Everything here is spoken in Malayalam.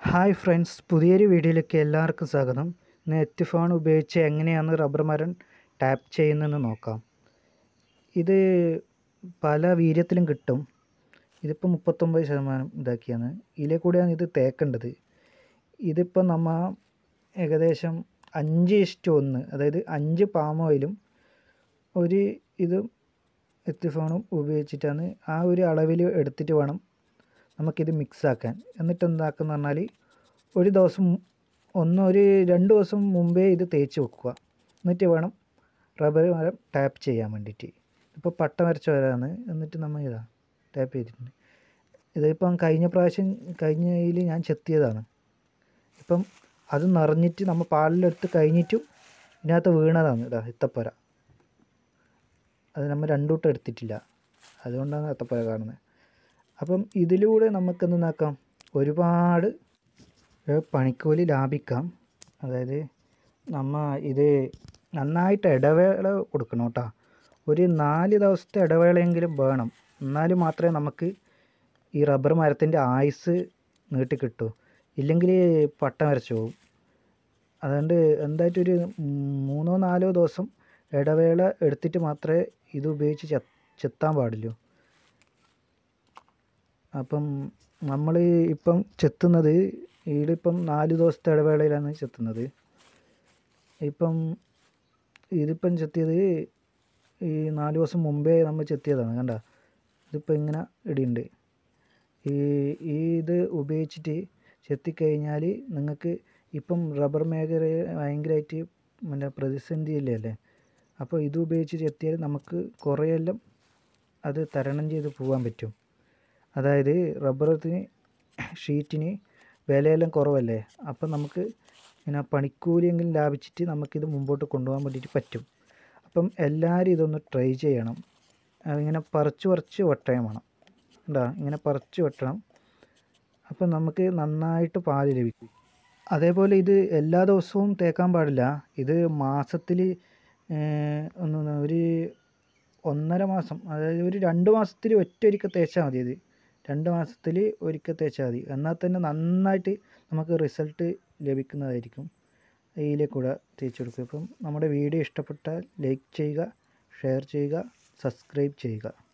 ഹായ് ഫ്രണ്ട്സ് പുതിയൊരു വീഡിയോയിലേക്ക് എല്ലാവർക്കും സ്വാഗതം ഇന്ന് എത്തിഫോൺ ഉപയോഗിച്ച് എങ്ങനെയാണ് റബ്ബർ മരം ടാപ്പ് ചെയ്യുന്നതെന്ന് നോക്കാം ഇത് പല വീര്യത്തിലും കിട്ടും ഇതിപ്പോൾ മുപ്പത്തൊമ്പത് ശതമാനം ഇതാക്കിയാണ് ഇതിലെ കൂടെയാണ് ഇത് തേക്കേണ്ടത് ഇതിപ്പോൾ നമ്മ ഏകദേശം അഞ്ച് ഇഷ്ടു ഒന്ന് അതായത് അഞ്ച് പാം ഓയിലും ഒരു ഇതും എത്തിഫോണും ഉപയോഗിച്ചിട്ടാണ് ആ ഒരു അളവിൽ എടുത്തിട്ട് വേണം നമുക്കിത് മിക്സ് ആക്കാൻ എന്നിട്ട് എന്താക്കുന്ന പറഞ്ഞാൽ ഒരു ദിവസം ഒന്ന് ഒരു രണ്ട് ദിവസം മുമ്പേ ഇത് തേച്ച് വെക്കുക എന്നിട്ട് വേണം റബ്ബർ മരം ടാപ്പ് ചെയ്യാൻ വേണ്ടിയിട്ട് ഇപ്പോൾ പട്ട വരച്ച വരാണ് എന്നിട്ട് നമ്മൾ ഇതാ ടാപ്പ് ചെയ്തിട്ടുണ്ട് ഇതിപ്പം കഴിഞ്ഞ പ്രാവശ്യം കഴിഞ്ഞതിൽ ഞാൻ ചെത്തിയതാണ് ഇപ്പം അത് നിറഞ്ഞിട്ട് നമ്മൾ പാലിലെടുത്ത് കഴിഞ്ഞിട്ടും ഇതിനകത്ത് വീണതാണ് ഇതാ ഇത്തപ്പര അത് നമ്മൾ രണ്ടൂട്ടം എടുത്തിട്ടില്ല അതുകൊണ്ടാണ് ഇത്തപ്പര കാണുന്നത് അപ്പം ഇതിലൂടെ നമുക്ക് എന്താക്കാം ഒരുപാട് പണിക്കൂലി ലാഭിക്കാം അതായത് നമ്മ ഇത് നന്നായിട്ട് ഇടവേള കൊടുക്കണം കേട്ടോ ഒരു നാല് ദിവസത്തെ ഇടവേളയെങ്കിലും വേണം എന്നാൽ മാത്രമേ നമുക്ക് ഈ റബ്ബർ മരത്തിൻ്റെ ആയുസ് നീട്ടി കിട്ടൂ ഇല്ലെങ്കിൽ പട്ട വരച്ചു പോകും അതുകൊണ്ട് എന്തായിട്ടൊരു മൂന്നോ നാലോ ദിവസം ഇടവേള എടുത്തിട്ട് മാത്രമേ ഇത് ഉപയോഗിച്ച് ചെ ചെത്താൻ പാടുള്ളൂ അപ്പം നമ്മൾ ഇപ്പം ചെത്തുന്നത് ഇതിലിപ്പം നാല് ദിവസത്തെ ഇടവേളയിലാണ് ചെത്തുന്നത് ഇപ്പം ഇതിപ്പം ചെത്തിയത് ഈ നാല് ദിവസം മുമ്പേ നമ്മൾ ചെത്തിയതാണ് കണ്ട ഇതിപ്പോൾ ഇങ്ങനെ ഇടിയുണ്ട് ഈ ഈ ഇത് ഉപയോഗിച്ചിട്ട് ചെത്തിക്കഴിഞ്ഞാൽ നിങ്ങൾക്ക് ഇപ്പം റബ്ബർ മേഖലയെ ഭയങ്കരമായിട്ട് പിന്നെ പ്രതിസന്ധിയില്ലേ അല്ലേ അപ്പോൾ ഇത് ഉപയോഗിച്ച് ചെത്തിയാൽ നമുക്ക് കുറേയെല്ലാം അത് തരണം ചെയ്ത് പോകാൻ പറ്റും അതായത് റബ്ബറത്തിന് ഷീറ്റിന് വിലയെല്ലാം കുറവല്ലേ അപ്പം നമുക്ക് ഇങ്ങനെ പണിക്കൂലിയെങ്കിലും ലാഭിച്ചിട്ട് നമുക്കിത് മുമ്പോട്ട് കൊണ്ടുപോകാൻ വേണ്ടിയിട്ട് പറ്റും അപ്പം എല്ലാവരും ഇതൊന്ന് ട്രൈ ചെയ്യണം അതിങ്ങനെ പറിച്ച് പറിച്ച് വെട്ടണം വേണം എന്താ ഇങ്ങനെ പറിച്ച് വെട്ടണം അപ്പം നമുക്ക് നന്നായിട്ട് പാല് ലഭിക്കും അതേപോലെ ഇത് എല്ലാ ദിവസവും തേക്കാൻ പാടില്ല ഇത് മാസത്തിൽ ഒന്ന് ഒരു ഒന്നര മാസം അതായത് ഒരു രണ്ട് മാസത്തിൽ ഒറ്റൊരിക്കൽ തേച്ചാൽ മതി ഇത് രണ്ട് മാസത്തിൽ ഒരിക്കൽ തേച്ചാൽ മതി എന്നാൽ തന്നെ നന്നായിട്ട് നമുക്ക് റിസൾട്ട് ലഭിക്കുന്നതായിരിക്കും ഇതിലെ കൂടെ തേച്ച് കൊടുക്കുക ഇപ്പം നമ്മുടെ വീഡിയോ ഇഷ്ടപ്പെട്ടാൽ ലൈക്ക് ചെയ്യുക ഷെയർ ചെയ്യുക സബ്സ്ക്രൈബ് ചെയ്യുക